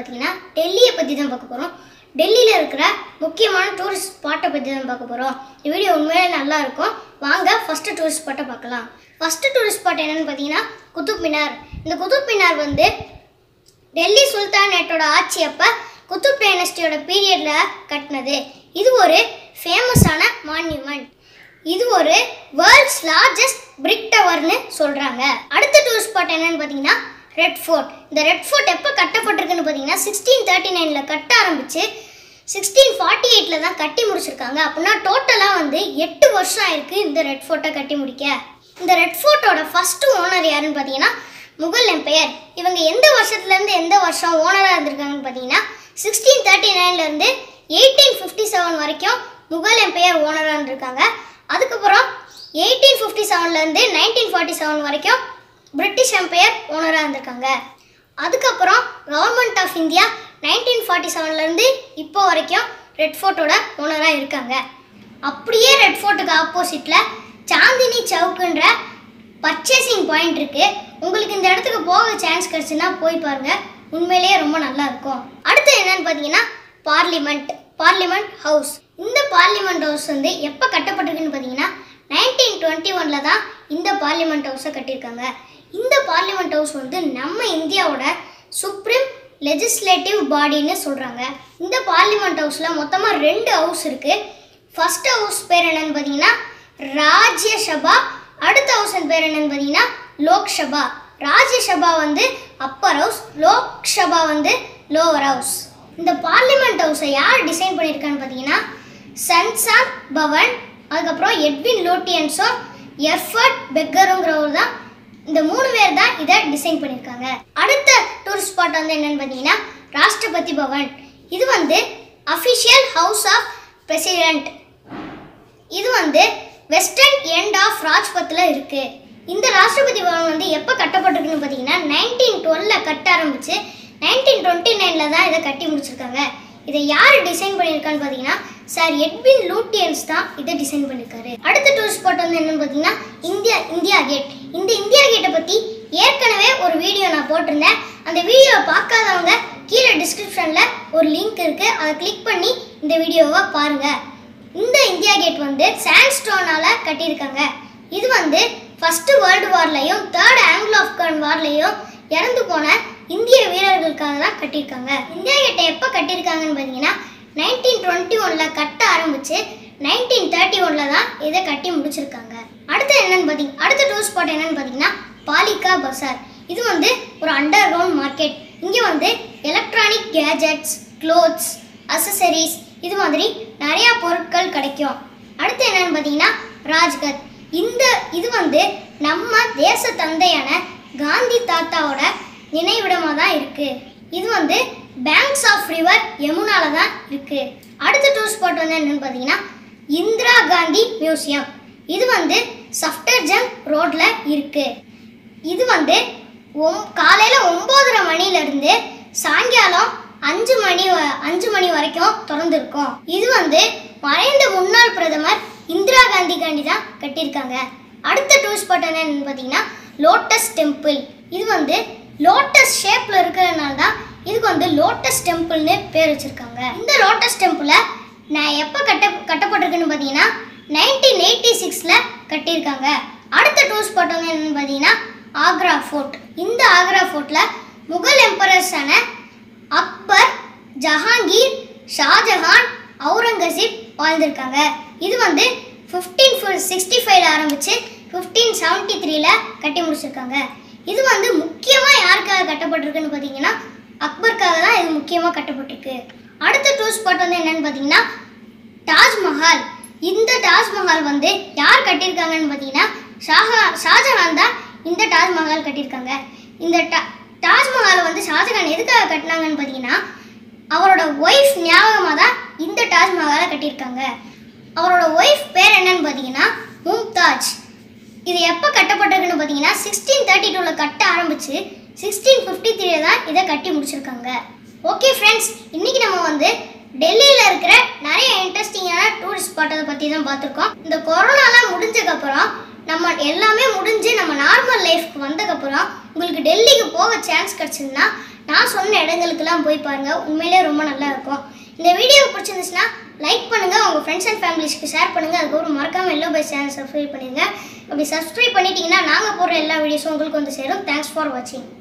பார்த்தீங்கன்னா டெல்லியை பற்றி தான் பார்க்க போகிறோம் டெல்லியில் இருக்கிற முக்கியமான டூரிஸ்ட் ஸ்பாட்டை பற்றி தான் பார்க்க போகிறோம் இந்த வீடியோ உண்மையிலே நல்லா இருக்கும் வாங்க ஃபஸ்ட்டு டூரிஸ்ட் ஸ்பாட்டை பார்க்கலாம் ஃபஸ்ட்டு டூரிஸ்ட் ஸ்பாட் என்னன்னு பார்த்தீங்கன்னா குதுப் மினார் இந்த குதுப் மினார் வந்து டெல்லி சுல்தானேட்டோட ஆட்சி அப்போ குத்துப் டைனஸ்டியோட பீரியடில் கட்டினது இது ஒரு ஃபேமஸான மான்யூமெண்ட் இது ஒரு வேர்ல்ட்ஸ் லார்ஜஸ்ட் பிரிக் டவர்னு சொல்கிறாங்க அடுத்த டூரிஸ்ட் ஸ்பாட் என்னன்னு பார்த்தீங்கன்னா ரெட் ஃபோர்ட் இந்த ரெட் ஃபோர்ட் எப்போ கட்டப்பட்டிருக்குன்னு பார்த்தீங்கன்னா சிக்ஸ்டீன் தேர்ட்டி நைனில் கட்ட ஆரம்பிச்சு சிக்ஸ்டீன் ஃபார்ட்டி எயிட்டில் தான் கட்டி முடிச்சிருக்காங்க அப்படின்னா டோட்டலாக வந்து எட்டு வருஷம் ஆயிருக்கு இந்த ரெட் ஃபோர்ட்டை கட்டி முடிக்க இந்த ரெட் ஃபோர்ட்டோட ஃபர்ஸ்ட் ஓனர் யாருன்னு பார்த்தீங்கன்னா முகல் எம்பையர் இவங்க எந்த வருஷத்துலேருந்து எந்த வருஷம் ஓனராக இருந்திருக்காங்கன்னு பார்த்தீங்கன்னா சிக்ஸ்டீன் தேர்ட்டி நைன்லேருந்து எயிட்டீன் ஃபிஃப்டி செவன் வரைக்கும் முகல் எம்பையர் ஓனராக இருந்திருக்காங்க அதுக்கப்புறம் எயிட்டீன் ஃபிஃப்டி செவன்லேருந்து நைன்டீன் ஃபார்ட்டி செவன் வரைக்கும் பிரிட்டிஷ் எம்பையர் ஓனராக இருந்திருக்காங்க அதுக்கப்புறம் government of India nineteen forty செவன்லேருந்து இப்போ வரைக்கும் ரெட் ஃபோர்ட்டோட ஓனராக இருக்காங்க அப்படியே ரெட் ஃபோர்ட்டுக்கு ஆப்போசிட்டில் சாந்தினி சவுக்குன்ற பர்ச்சேசிங் பாயிண்ட் இருக்கு உங்களுக்கு இந்த இடத்துக்கு போக சான்ஸ் கிடைச்சுன்னா போய் பாருங்க உண்மையிலேயே ரொம்ப நல்லா இருக்கும் அடுத்து என்னன்னு பார்த்தீங்கன்னா பார்லிமெண்ட் பார்லிமெண்ட் ஹவுஸ் இந்த பார்லிமெண்ட் ஹவுஸ் வந்து எப்போ கட்டப்பட்டிருக்குன்னு பார்த்தீங்கன்னா நைன்டீன் டுவெண்ட்டி ஒனில் தான் இந்த பார்லிமெண்ட் ஹவுஸை கட்டியிருக்காங்க இந்த பார்லிமெண்ட் ஹவுஸ் வந்து நம்ம இந்தியாவோட சுப்ரீம் லெஜிஸ்லேட்டிவ் பாடின்னு சொல்கிறாங்க இந்த பார்லிமெண்ட் ஹவுஸில் மொத்தமாக ரெண்டு ஹவுஸ் இருக்குது ஃபர்ஸ்ட் ஹவுஸ் பேர் என்னன்னு பார்த்தீங்கன்னா ராஜ்யசபா அடுத்த ஹவுஸ் பேர் என்னன்னு பார்த்தீங்கன்னா லோக்சபா ராஜ்யசபா வந்து அப்பர் ஹவுஸ் லோக்சபா வந்து லோவர் ஹவுஸ் இந்த பார்லிமெண்ட் ஹவுஸை யார் டிசைன் பண்ணியிருக்கான்னு பார்த்தீங்கன்னா சன்சார் பவன் அதுக்கப்புறம் எட்வின் லோட்டியன்ஸும் எர்ஃபர்ட் பெக்கருங்கிறவர் தான் இந்த மூணு பேர் தான் இதை டிசைன் பண்ணியிருக்காங்க அடுத்த டூரிஸ்ட் ஸ்பாட் வந்து என்னன்னு பார்த்தீங்கன்னா ராஷ்டிரபதி பவன் இது வந்து அஃபிஷியல் ஹவுஸ் ஆஃப் பிரசிடென்ட் இது வந்து வெஸ்டர்ன் எண்ட் ஆஃப் ராஜ்பத்தில் இருக்கு இந்த ராஷ்டிரபதி பவன் வந்து எப்போ கட்டப்பட்டிருக்குன்னு பார்த்தீங்கன்னா நைன்டீன் டுவெல்ல கட்ட ஆரம்பிச்சு நைன்டீன் டுவெண்ட்டி நைனில் தான் இதை கட்டி முடிச்சிருக்காங்க இதை யார் டிசைன் பண்ணியிருக்கான்னு பார்த்தீங்கன்னா சார் எட்வின் லூட்டியன்ஸ் தான் இதை டிசைன் பண்ணியிருக்காரு அடுத்த டூரிஸ்ட் ஸ்பாட் வந்து என்னன்னு பார்த்தீங்கன்னா இந்தியா இந்தியா கேட் இந்த இந்தியா கேட்டை பற்றி ஏற்கனவே ஒரு வீடியோ நான் போட்டிருந்தேன் அந்த வீடியோவை பார்க்காதவங்க கீழே டிஸ்கிரிப்ஷனில் ஒரு லிங்க் இருக்குது அதை கிளிக் பண்ணி இந்த வீடியோவை பாருங்கள் இந்த இந்தியா கேட் வந்து சாண்ட்ஸ்டோனால கட்டியிருக்காங்க இது வந்து ஃபர்ஸ்ட் வேர்ல்டு வார்லையும் தேர்ட் ஆங்கிலோ ஆப்கான் வார்லையும் இறந்து போன இந்திய வீரர்களுக்காக தான் கட்டியிருக்காங்க இந்தியா கேட்டை எப்போ கட்டியிருக்காங்கன்னு பார்த்தீங்கன்னா நைன்டீன் டுவெண்ட்டி ஒனில் கட்ட ஆரம்பிச்சு நைன்டீன் தேர்ட்டி ஒனில் தான் இதை கட்டி முடிச்சிருக்காங்க அடுத்து என்னன்னு பார்த்தீங்க அடுத்த டூர் ஸ்பாட் என்னன்னு பார்த்தீங்கன்னா பாலிகா பசார் இது வந்து ஒரு அண்டர் கிரவுண்ட் மார்க்கெட் இங்கே வந்து எலக்ட்ரானிக் கேஜெட்ஸ் க்ளோத்ஸ் அசசரிஸ் இது மாதிரி நிறைய பொருட்கள் கிடைக்கும் அடுத்து என்னன்னு பார்த்தீங்கன்னா ராஜ்கத் இந்த இது வந்து நம்ம தேச தந்தையான காந்தி தாத்தாவோட நினைவிடமாக தான் இருக்கு இது வந்து பேங்க்ஸ் ஆஃப் ரிவர் யமுனால தான் இருக்கு அடுத்த டூர் ஸ்பாட் வந்து என்னன்னு பார்த்தீங்கன்னா இந்திரா காந்தி மியூசியம் இது வந்து சஃப்டர்ஜங் ரோட்ல இருக்கு இது வந்து ஒம் காலையில் ஒம்போதரை மணிலேருந்து சாயங்காலம் அஞ்சு மணி வ- அஞ்சு மணி வரைக்கும் திறந்துருக்கும் இது வந்து மறைந்த முன்னாள் பிரதமர் இந்திரா காந்தி காண்டி தான் கட்டியிருக்காங்க அடுத்த டூர் ஸ்பாட் என்னன்னு பார்த்தீங்கன்னா லோட்டஸ் டெம்பிள் இது வந்து லோட்டஸ் ஷேப்ல இருக்கிறதுனால தான் இதுக்கு வந்து லோட்டஸ் டெம்பிள்னு பேர் வச்சிருக்காங்க இந்த லோட்டஸ் டெம்பிளை நான் எப்போ கட்ட கட்டப்பட்டிருக்குன்னு பார்த்தீங்கன்னா நைன்டீன் எயிட்டி சிக்ஸில் கட்டியிருக்காங்க அடுத்த டூர் ஸ்பாட் வந்து என்னன்னு பார்த்தீங்கன்னா ஆக்ரா ஃபோர்ட் இந்த ஆக்ரா ஃபோர்ட்டில் முகல் எம்பரர்ஸான அக்பர் ஜஹாங்கீர் ஷாஜஹான் அவுரங்கசீப் வாழ்ந்திருக்காங்க இது வந்து ஃபிஃப்டீன் சிக்ஸ்டி ஃபைவ்ல ஆரம்பிச்சு ஃபிஃப்டீன் செவன்ட்டி த்ரீல கட்டி முடிச்சிருக்காங்க இது வந்து முக்கியமாக யாருக்காக கட்டப்பட்டிருக்குன்னு பார்த்தீங்கன்னா அக்பருக்காக தான் இது முக்கியமாக கட்டப்பட்டிருக்கு அடுத்த டூர் ஸ்பாட் வந்து என்னன்னு பார்த்தீங்கன்னா தாஜ்மஹால் இந்த தாஜ்மஹால் வந்து யார் கட்டியிருக்காங்கன்னு பார்த்தீங்கன்னா ஷாஹா ஷாஜஹான் தான் இந்த தாஜ்மஹால் கட்டியிருக்காங்க இந்த டா தாஜ்மஹாலை வந்து ஷாஜஹான் எதுக்காக கட்டினாங்கன்னு பார்த்தீங்கன்னா அவரோட ஒய்ஃப் ஞாபகமாக தான் இந்த தாஜ்மஹாலை கட்டியிருக்காங்க அவரோட ஒய்ஃப் பேர் என்னன்னு பார்த்தீங்கன்னா மும்தாஜ் இது எப்போ கட்டப்பட்டிருக்குன்னு பார்த்தீங்கன்னா சிக்ஸ்டீன் தேர்ட்டி டூவில் கட்ட ஆரம்பிச்சு சிக்ஸ்டீன் ஃபிஃப்டி த்ரீல தான் இதை கட்டி முடிச்சிருக்காங்க ஓகே ஃப்ரெண்ட்ஸ் இன்னைக்கு நம்ம வந்து டெல்லியில் இருக்கிற நிறைய இன்ட்ரெஸ்டிங்கான டூரிஸ்ட் ஸ்பாட்டை பற்றி தான் பார்த்துருக்கோம் இந்த கொரோனாலாம் முடிஞ்சதுக்கப்புறம் நம்ம எல்லாமே முடிஞ்சு நம்ம நார்மல் லைஃப்க்கு வந்ததுக்கப்புறம் உங்களுக்கு டெல்லிக்கு போக சான்ஸ் கிடச்சிதுன்னா நான் சொன்ன இடங்களுக்கெல்லாம் போய் பாருங்க உண்மையிலே ரொம்ப நல்லா இருக்கும் இந்த வீடியோ பிடிச்சிருந்துச்சுன்னா லைக் பண்ணுங்க உங்க ஃப்ரெண்ட்ஸ் அண்ட் ஃபேமிலிஸ்க்கு ஷேர் பண்ணுங்க அதுக்கப்புறம் மறக்காம எல்லோ பை சேனல் சப்ஸ்கிரைப் பண்ணுங்க அப்படி சப்ஸ்கிரைப் பண்ணிட்டீங்கன்னா நாங்கள் போடுற எல்லா வீடியோஸும் உங்களுக்கு வந்து சேரும் தேங்க்ஸ் ஃபார் வாட்சிங்